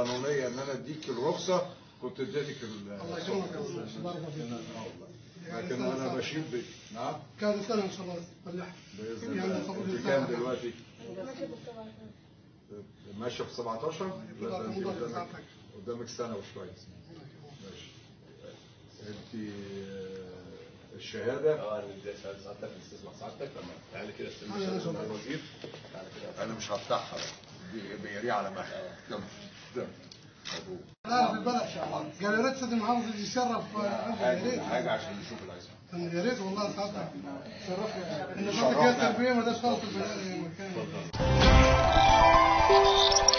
قانونيه ان انا اديك الرخصه كنت اديتك ال- الله يكرمك يا استاذ بارك الله فيك لكن انا بشيل ب... نعم كذا سنه ان شاء الله بلح باذن يعني الله صبر انت لله. كام دلوقتي؟ ماشيه في 17 لا ده انت والله قدامك ساعتك. قدامك سنه وشويه ماشي انت آه، الشهاده اه انا ازاي سألت سعادتك استسمع سعادتك لما تعالى كده استلم أنا الشهاده لازم. مع الوزير تعالى كده انا مش هفتحها بقى دي بيري على مهلك يلا يلا. مبروك. لا في البلد قال يا ريت سيد المحافظ يجي يشرف آه، يا حاجه ريت حاجه عشان نشوف العزم يا ريت والله ساعتك شرفنا ان فضلك يا التربيه ما ده شرف البلد يا مكان